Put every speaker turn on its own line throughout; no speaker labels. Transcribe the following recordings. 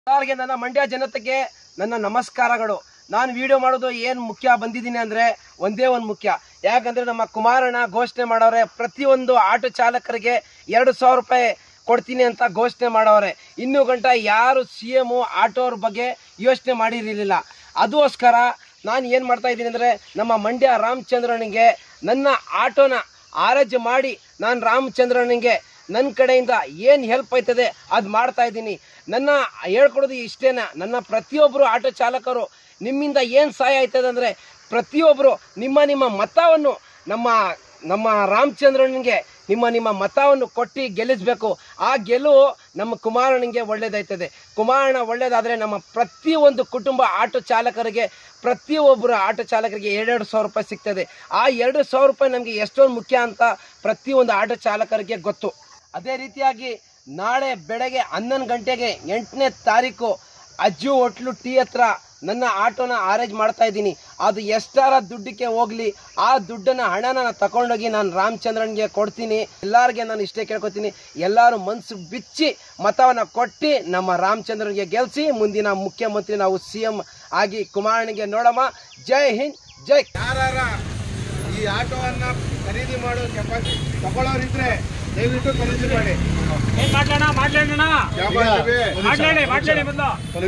ಎಲ್ಲರಿಗೆ ನನ್ನ ಮಂಡ್ಯ ಜನತೆಗೆ ನನ್ನ ನಮಸ್ಕಾರಗಳು ನಾನು ವಿಡಿಯೋ ಮಾಡೋದು ಏನು ಮುಖ್ಯ ಬಂದಿದ್ದೀನಿ ಅಂದರೆ ಒಂದೇ ಒಂದು ಮುಖ್ಯ ಯಾಕಂದರೆ ನಮ್ಮ ಕುಮಾರಣ್ಣ ಘೋಷಣೆ ಮಾಡವ್ರೆ ಪ್ರತಿಯೊಂದು ಆಟೋ ಚಾಲಕರಿಗೆ ಎರಡು ಸಾವಿರ ರೂಪಾಯಿ ಕೊಡ್ತೀನಿ ಅಂತ ಘೋಷಣೆ ಮಾಡವ್ರೆ ಇನ್ನೂ ಗಂಟ ಯಾರು ಸಿ ಎಮು ಆಟೋರ ಬಗ್ಗೆ ಯೋಚನೆ ಮಾಡಿರಲಿಲ್ಲ ಅದಕ್ಕೋಸ್ಕರ ನಾನು ಏನು ಮಾಡ್ತಾ ಇದ್ದೀನಿ ಅಂದರೆ ನಮ್ಮ ಮಂಡ್ಯ ರಾಮಚಂದ್ರನಿಗೆ ನನ್ನ ಆಟೋನ ಆರೈಕೆ ಮಾಡಿ ನಾನು ರಾಮಚಂದ್ರನಿಗೆ ನನ್ನ ಕಡೆಯಿಂದ ಏನು ಹೆಲ್ಪ್ ಆಯ್ತದೆ ಅದು ಮಾಡ್ತಾ ಇದ್ದೀನಿ ನನ್ನ ಹೇಳ್ಕೊಡೋದು ಇಷ್ಟೇನ ನನ್ನ ಪ್ರತಿಯೊಬ್ಬರು ಆಟೋ ಚಾಲಕರು ನಿಮ್ಮಿಂದ ಏನು ಸಹಾಯ ಆಯ್ತದೆ ಅಂದರೆ ಪ್ರತಿಯೊಬ್ಬರು ನಿಮ್ಮ ನಿಮ್ಮ ಮತವನ್ನು ನಮ್ಮ ನಮ್ಮ ರಾಮಚಂದ್ರನಿಗೆ ನಿಮ್ಮ ನಿಮ್ಮ ಮತವನ್ನು ಕೊಟ್ಟು ಗೆಲ್ಲಿಸಬೇಕು ಆ ಗೆಲುವು ನಮ್ಮ ಕುಮಾರನಿಗೆ ಒಳ್ಳೇದಾಯ್ತದೆ ಕುಮಾರಣ್ಣ ಒಳ್ಳೇದಾದರೆ ನಮ್ಮ ಪ್ರತಿಯೊಂದು ಕುಟುಂಬ ಆಟೋ ಚಾಲಕರಿಗೆ ಪ್ರತಿಯೊಬ್ಬರು ಆಟೋ ಚಾಲಕರಿಗೆ ಎರಡೆರಡು ಸಾವಿರ ರೂಪಾಯಿ ಸಿಗ್ತದೆ ಆ ಎರಡು ಸಾವಿರ ರೂಪಾಯಿ ನಮಗೆ ಎಷ್ಟೊಂದು ಮುಖ್ಯ ಅಂತ ಪ್ರತಿಯೊಂದು ಆಟೋ ಚಾಲಕರಿಗೆ ಗೊತ್ತು ಅದೇ ರೀತಿಯಾಗಿ ನಾಳೆ ಬೆಳಗ್ಗೆ ಹನ್ನೊಂದು ಗಂಟೆಗೆ ಎಂಟನೇ ತಾರೀಕು ಅಜ್ಜು ಹೋಟ್ಲು ಟೀ ಹತ್ರ ನನ್ನ ಆಟೋನ ಅರೇಂಜ್ ಮಾಡ್ತಾ ಇದ್ದೀನಿ ಅದು ಎಷ್ಟಾರ ದುಡ್ಡಕ್ಕೆ ಹೋಗ್ಲಿ ಆ ದುಡ್ಡನ್ನ ಹಣನ ನಾನು ತಗೊಂಡೋಗಿ ನಾನು ರಾಮಚಂದ್ರನ್ಗೆ ಕೊಡ್ತೀನಿ ಎಲ್ಲರಿಗೆ ನಾನು ಇಷ್ಟೇ ಕೇಳ್ಕೊತೀನಿ ಎಲ್ಲರೂ ಮನಸ್ಸು ಬಿಚ್ಚಿ ಮತವನ್ನು ಕೊಟ್ಟು ನಮ್ಮ ರಾಮಚಂದ್ರನ್ಗೆ ಗೆಲ್ಸಿ ಮುಂದಿನ ಮುಖ್ಯಮಂತ್ರಿ ನಾವು ಸಿ ಎಂ ಆಗಿ ಕುಮಾರನಿಗೆ ನೋಡಮ್ಮ ಜೈ ಹಿಂದ್ ಜೈ
ಯಾರಾರ ಈ ಆಟೋವನ್ನ ಖರೀದಿ ಮಾಡೋ ಕೆಪಾಸಿಟಿ ತಗೊಳ್ಳೋರಿದ್ರೆ ದಯವಿಟ್ಟು ಖರೀದಿ ಮಾಡಿ
ಏನ್ ಮಾಡ್ಲಣ್ಣ ಮಾಡ್ಲೇಣ್ಣ ಮಾಡ್ಲೇಳಿ ಮಾಡ್ಲೇಳಿ ಮೊದ್ಲು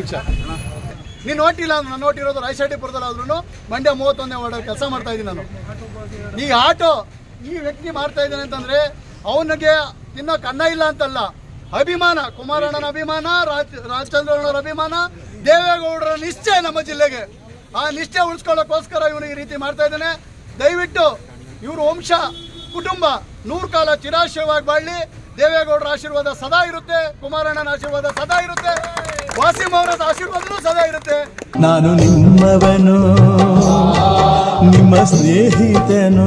ನೀನು ನೋಟಿಲ್ಲ ನಾನು ನೋಟಿರೋದು ರಾಯಚೂಟಿಪುರದಲ್ಲಿ ಆದ್ರೂ ಮಂಡ್ಯ ಮೂವತ್ತೊಂದನೇ ವಾರ್ಡ್ ಕೆಲಸ ಮಾಡ್ತಾ ಇದ್ದೀನಿ ನಾನು ಈ ಆಟೋ ಈ ವ್ಯಕ್ತಿ ಮಾಡ್ತಾ ಇದ್ದಾನೆ ಅಂತಂದ್ರೆ ಅವನಿಗೆ ತಿನ್ನೋಕೆ ಅನ್ನ ಇಲ್ಲ ಅಂತಲ್ಲ ಅಭಿಮಾನ ಕುಮಾರಣ್ಣನ ಅಭಿಮಾನ ರಾಜ್ ರಾಜಚಂದ್ರಣ್ಣವ್ರ ಅಭಿಮಾನ ದೇವೇಗೌಡರ ನಿಶ್ಚಯ ನಮ್ಮ ಜಿಲ್ಲೆಗೆ ಆ ನಿಶ್ಚಯ ಉಳಿಸ್ಕೊಳ್ಳೋಕ್ಕೋಸ್ಕರ ಇವನು ಈ ರೀತಿ ಮಾಡ್ತಾ ಇದ್ದಾನೆ ದಯವಿಟ್ಟು ಇವ್ರ ವಂಶ ಕುಟುಂಬ ನೂರು ಕಾಲ ಚಿರಾಶಯವಾಗಿ ಬಾಳ್ಲಿ ದೇವೇಗೌಡರ ಆಶೀರ್ವಾದ ಸದಾ ಇರುತ್ತೆ ಕುಮಾರಣ್ಣನ ಆಶೀರ್ವಾದ ಸದಾ ಇರುತ್ತೆ ವಾಸಿಂ ಅವರ ಆಶೀರ್ವಾದನೂ ಸದಾ ಇರುತ್ತೆ
ನಾನು ನಿಮ್ಮವನು ನಿಮ್ಮ ಸ್ನೇಹಿತನು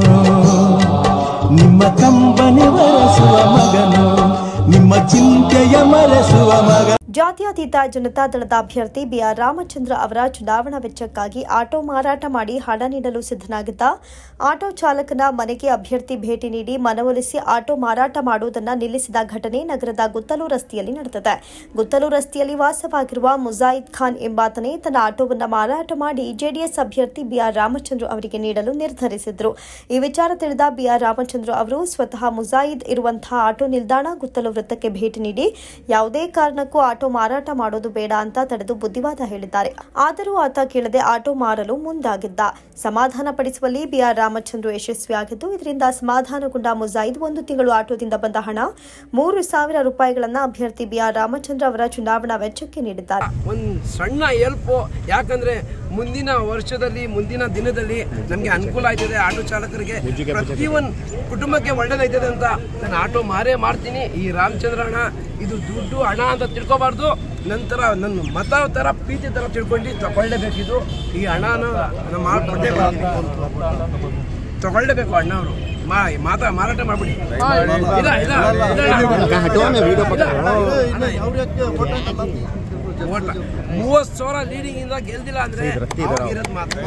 ನಿಮ್ಮ ಕಂಬನಿ ವರೆಸುವ ಮಗನು ನಿಮ್ಮ ಚಿಂತೆಯ ಮರೆಸುವ ಮಗ
ಜಾತ್ಯತೀತ ಜನತಾದಳದ ಅಭ್ಯರ್ಥಿ ಬಿಆರ್ ರಾಮಚಂದ್ರ ಅವರ ಚುನಾವಣಾ ವೆಚ್ಚಕ್ಕಾಗಿ ಆಟೋ ಮಾರಾಟ ಮಾಡಿ ಹಣ ನೀಡಲು ಸಿದ್ಧನಾಗಿದ್ದ ಆಟೋ ಚಾಲಕನ ಮನೆಗೆ ಅಭ್ಯರ್ಥಿ ಭೇಟಿ ನೀಡಿ ಮನವೊಲಿಸಿ ಆಟೋ ಮಾರಾಟ ಮಾಡುವುದನ್ನು ನಿಲ್ಲಿಸಿದ ಘಟನೆ ನಗರದ ಗುತ್ತಲು ರಸ್ತೆಯಲ್ಲಿ ನಡೆದಿದೆ ಗುತ್ತಲು ರಸ್ತೆಯಲ್ಲಿ ವಾಸವಾಗಿರುವ ಮುಜಾಯಿದ್ ಖಾನ್ ಎಂಬಾತನೇ ತನ್ನ ಆಟೋವನ್ನು ಮಾರಾಟ ಮಾಡಿ ಜೆಡಿಎಸ್ ಅಭ್ಯರ್ಥಿ ಬಿಆರ್ ರಾಮಚಂದ್ರ ಅವರಿಗೆ ನೀಡಲು ನಿರ್ಧರಿಸಿದ್ರು ಈ ವಿಚಾರ ತಿಳಿದ ಬಿಆರ್ ರಾಮಚಂದ್ರ ಅವರು ಸ್ವತಃ ಮುಜಾಯಿದ್ ಇರುವಂತಹ ಆಟೋ ನಿಲ್ದಾಣ ಗುತ್ತಲು ವೃತ್ತಕ್ಕೆ ಭೇಟಿ ನೀಡಿ ಯಾವುದೇ ಕಾರಣಕ್ಕೂ ಆಟೋ ಮಾರಾಟ ಮಾಡೋದು ಬೇಡ ಅಂತ ತಡೆದು ಬುದ್ಧಿವಾದ ಹೇಳಿದ್ದಾರೆ ಆದರೂ ಆತ ಕೇಳದೆ ಆಟೋ ಮಾರಲು ಮುಂದಾಗಿದ್ದ ಸಮಾಧಾನ ಪಡಿಸುವಲ್ಲಿ ಬಿಆರ್ ರಾಮಚಂದ್ರ ಯಶಸ್ವಿಯಾಗಿದ್ದು ಇದರಿಂದ ಸಮಾಧಾನಗೊಂಡ ಮುಜಾಯಿದ್ ಒಂದು ತಿಂಗಳು ಆಟೋದಿಂದ ಬಂದ ಹಣ ಮೂರು ಸಾವಿರ ರೂಪಾಯಿಗಳನ್ನ ಅಭ್ಯರ್ಥಿ ಬಿಆರ್ ರಾಮಚಂದ್ರ ಅವರ ಚುನಾವಣಾ ವೆಚ್ಚಕ್ಕೆ ನೀಡಿದ್ದಾರೆ
ಒಂದು ಸಣ್ಣ ಹೆಲ್ಪು ಯಾಕಂದ್ರೆ ಮುಂದಿನ ವರ್ಷದಲ್ಲಿ ಮುಂದಿನ ದಿನದಲ್ಲಿ ನಮಗೆ ಅನುಕೂಲ ಆಯ್ತದೆ ಆಟೋ ಚಾಲಕರಿಗೆ ಪ್ರತಿಯೊಂದು ಕುಟುಂಬಕ್ಕೆ ಒಳ್ಳೇದಾಯ್ತದೆ ಅಂತ ನಾನು ಆಟೋ ಮಾರೇ ಮಾಡ್ತೀನಿ ಈ ರಾಮಚಂದ್ರಣ್ಣ ಇದು ದುಡ್ಡು ಹಣ ಅಂತ ತಿಳ್ಕೊಬಾರ್ದು ನಂತರ ನನ್ನ ಮತ ಥರ ಪ್ರೀತಿ ಥರ ತಿಳ್ಕೊಂಡು ತಗೊಳ್ಳೇಬೇಕಿದು ಈ ಹಣನ ನಾನು ಮಾಡ್ಕೊಡ್ಲೇಬೇಕು ತಗೊಳ್ಳೇಬೇಕು ಅಣ್ಣ ಅವರು ಮಾ ಮಾತಾ ಮಾರಾಟ ಮಾಡ್ಬಿಡಿ ಇಲ್ಲ ಇಲ್ಲ ಓಟ ಮೂವತ್ತು ಸಾವಿರ ಲೀಡಿಂಗ್ ಇಂದ ಗೆಲ್ದಿಲ್ಲ ಅಂದ್ರೆ ಅವಾಗ ಇರೋದ್ ಮಾತ್ರ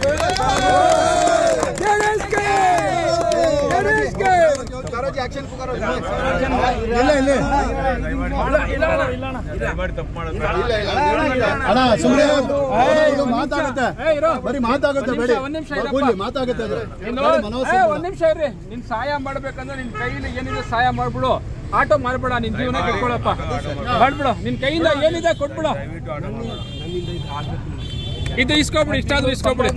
ಆಕ್ಷನ್
ಇಲ್ಲ ಇಲ್ಲ ಅಣ್ಣ, ಇಲ್ಲ.
ಅಣ್ಣ ಸುಮ್ಮನೆ ಮಾತಾಗುತ್ತೆ ಬರೀ ಮಾತಾಗುತ್ತೆ ಬೇಡಿ
ಒಂದ್ ನಿಮಿಷ
ಕೂಲಿ ಮಾತಾಗುತ್ತೆ ಅದು
ನೀನು
ಬೇಡ, ಮನೋಸ್
ಏ, ಒಂದ್ ನಿಮಿಷ ಇರ್ರಿ ನಿನ್ ಸಹಾಯ ಮಾಡ್ಬೇಕಂದ್ರೆ ನಿನ್ ಕೈಯಲ್ಲಿ ಏನಿದೆ ಸಹಾಯ ಮಾಡ್ಬಿಡು ಆಟೋ ಮಾರ್ಬೇಡ ನಿನ್ ಜೀವನ ಕೆಟ್ಕೊಳಪ್ಪ ಮಾಡ್ಬಿಡು ನಿನ್ ಕೈಯಿಂದ ಏನಿದೆ ಕೊಟ್ಬಿಡು ಇದು ಇಸ್ಕೊಬಿಡು ಇಷ್ಟಾದ್ರೂ ಇಸ್ಕೊಬಿಡಿ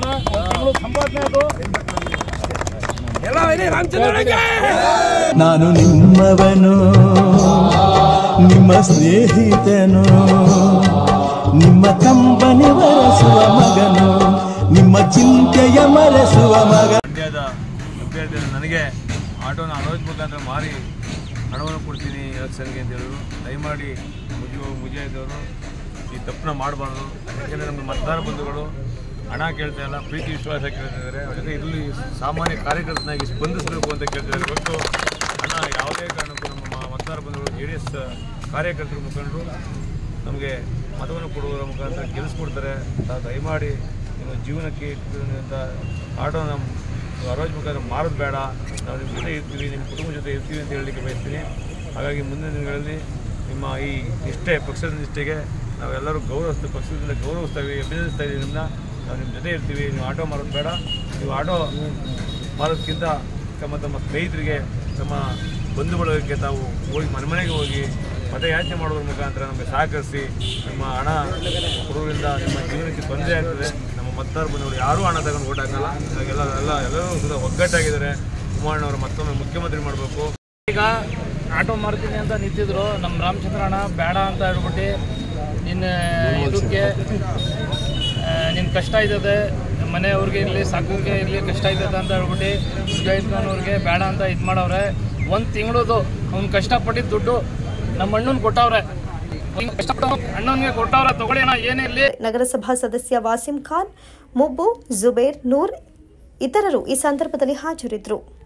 ಎಲ್ಲ ಇದೆ ರಾಮಚಂದ್ರನಿಗೆ
ನಾನು ನಿಮ್ಮವನು ನಿಮ್ಮ ಸ್ನೇಹಿತನು ನಿಮ್ಮ ಕಂಬನಿ ವರೆಸುವ ಮಗನು ನಿಮ್ಮ ಚಿಂತೆಯ ಮರೆಸುವ ಮಗ
ಮಂಡ್ಯದ ಅಭ್ಯರ್ಥಿ ನನಗೆ ಆಟೋನ ಅಲೋಜ್ ಮುಖಾಂತರ ಮಾರಿ ಹಣವನ್ನು ಕೊಡ್ತೀನಿ ಎಲೆಕ್ಷನ್ಗೆ ಅಂತ ಹೇಳಿದ್ರು ದಯಮಾಡಿ ಮುಜು ಮುಜಾಯಿದವರು ಈ ತಪ್ಪನ್ನ ಮಾಡಬಾರ್ದು ಯಾಕೆಂದರೆ ನಮ್ಮ ಮತದಾರ ಬಂಧುಗಳು ಹಣ ಕೇಳ್ತಾ ಇಲ್ಲ ಪ್ರೀತಿ ವಿಶ್ವಾಸ ಕೇಳ್ತಾ ಇದ್ದಾರೆ ಅವ್ರ ಜೊತೆ ಇಲ್ಲಿ ಸಾಮಾನ್ಯ ಕಾರ್ಯಕರ್ತನಾಗಿ ಸ್ಪಂದಿಸಬೇಕು ಅಂತ ಕೇಳ್ತಿದ್ದಾರೆ ಹೊರತು ಹಣ ಯಾವುದೇ ಕಾರಣಕ್ಕೂ ನಮ್ಮ ಮತದಾರ ಬಂಧುಗಳು ಜೆ ಡಿ ಎಸ್ ಕಾರ್ಯಕರ್ತರು ಮುಖಂಡರು ನಮಗೆ ಮತವನ್ನು ಕೊಡುವುದರ ಮುಖಾಂತರ ಗೆಲ್ಲಿಸ್ಕೊಡ್ತಾರೆ ತಾವು ದಯಮಾಡಿ ನಿಮ್ಮ ಜೀವನಕ್ಕೆ ಇಟ್ಟಿರುವಂಥ ಆಟೋ ನಮ್ಮ ಅರೋಜ್ ಮುಖಾಂತರ ಮಾರೋದು ಬೇಡ ನಾವು ನಿಮ್ಮ ಜೊತೆ ಇರ್ತೀವಿ ನಿಮ್ಮ ಕುಟುಂಬದ ಜೊತೆ ಇರ್ತೀವಿ ಅಂತ ಹೇಳಲಿಕ್ಕೆ ಬಯಸ್ತೀನಿ ಹಾಗಾಗಿ ಮುಂದಿನ ದಿನಗಳಲ್ಲಿ ನಿಮ್ಮ ಈ ನಿಷ್ಠೆ ಪಕ್ಷದ ನಿಷ್ಠೆಗೆ ನಾವೆಲ್ಲರೂ ಗೌರವಿಸ್ತೀವಿ ಪಕ್ಷದಿಂದ ಗೌರವಿಸ್ತೀವಿ ಅಭಿನಂದಿಸ್ತಾ ಇದ್ದೀವಿ ನಿಮ್ಮನ್ನ ನಾವು ನಿಮ್ಮ ಜೊತೆ ಇರ್ತೀವಿ ನೀವು ಆಟೋ ಮಾರೋದು ಬೇಡ ನೀವು ಆಟೋ ಮಾರೋದಕ್ಕಿಂತ ತಮ್ಮ ತಮ್ಮ ಸ್ನೇಹಿತರಿಗೆ ತಮ್ಮ ಬಂಧು ಬಳಗಕ್ಕೆ ತಾವು ಹೋಗಿ ಮನೆ ಮನೆಗೆ ಹೋಗಿ ಮತಯಾಚನೆ ಮಾಡೋದ್ರ ಮುಖಾಂತರ ನಮಗೆ ಸಹಕರಿಸಿ ನಮ್ಮ ಹಣ ಕೊಡೋದ್ರಿಂದ ನಿಮ್ಮ ಜೀವನಕ್ಕೆ ತೊಂದರೆ ಆಗ್ತದೆ ನಮ್ಮ ಮತದಾರ ಬಂಧುಗಳು ಯಾರೂ ಹಣ ತಗೊಂಡು ಓಟ್ ಹಾಕಲ್ಲ ಇವಾಗೆಲ್ಲ ಎಲ್ಲ ಎಲ್ಲರೂ ಸುದ ಒಗ್ಗಟ್ಟಾಗಿದ್ದಾರೆ ಕುಮಾರಣ್ಣವರು ಮತ್ತೊಮ್ಮೆ ಮುಖ್ಯಮಂತ್ರಿ ಮಾಡಬೇಕು
ಈಗ ಆಟೋ ಮಾರ್ತೀನಿ ಅಂತ ನಿಂತಿದ್ರು ನಮ್ಮ ರಾಮಚಂದ್ರ ಅಣ್ಣ ಬೇಡ ಅಂತ ಹೇಳ್ಬಿಟ್ಟು ನಿನ್ನ ಇದಕ್ಕೆ ನಿನ್ನ ಕಷ್ಟ ಇದ್ದದೆ ಮನೆಯವ್ರಿಗೆ ಇರಲಿ ಸಾಕೋಕೆ ಇರಲಿ ಕಷ್ಟ ಇದ್ದದೆ ಅಂತ ಹೇಳ್ಬಿಟ್ಟು ಮುಜಾಹಿದ್ ಖಾನ್ ಅವ್ರಿಗೆ ಬೇಡ ಅಂತ ಇದು ಮಾಡವ್ರೆ ಒಂದು ತಿಂಗಳದು ಅವ್ನು ಕಷ್ಟಪಟ್ಟಿದ್ದು ದುಡ್ಡು ನಮ್ಮ ಅಣ್ಣನ ಕೊಟ್ಟವ್ರೆ ಅವ್ನ್ ಕಷ್ಟಪಟ್ಟು ಅಣ್ಣನಿಗೆ ಕೊಟ್ಟವ್ರೆ ತಗೊಳ್ಳಿ ಅಣ್ಣ ಏನಿರಲಿ
ನಗರಸಭಾ ಸದಸ್ಯ ವಾಸಿಂ ಖಾನ್ ಮುಬ್ಬು ಜುಬೇರ್ ನೂರ್ ಇತರರು ಈ ಸಂದರ್ಭದಲ್ಲಿ ಹಾಜರಿದ್ದರು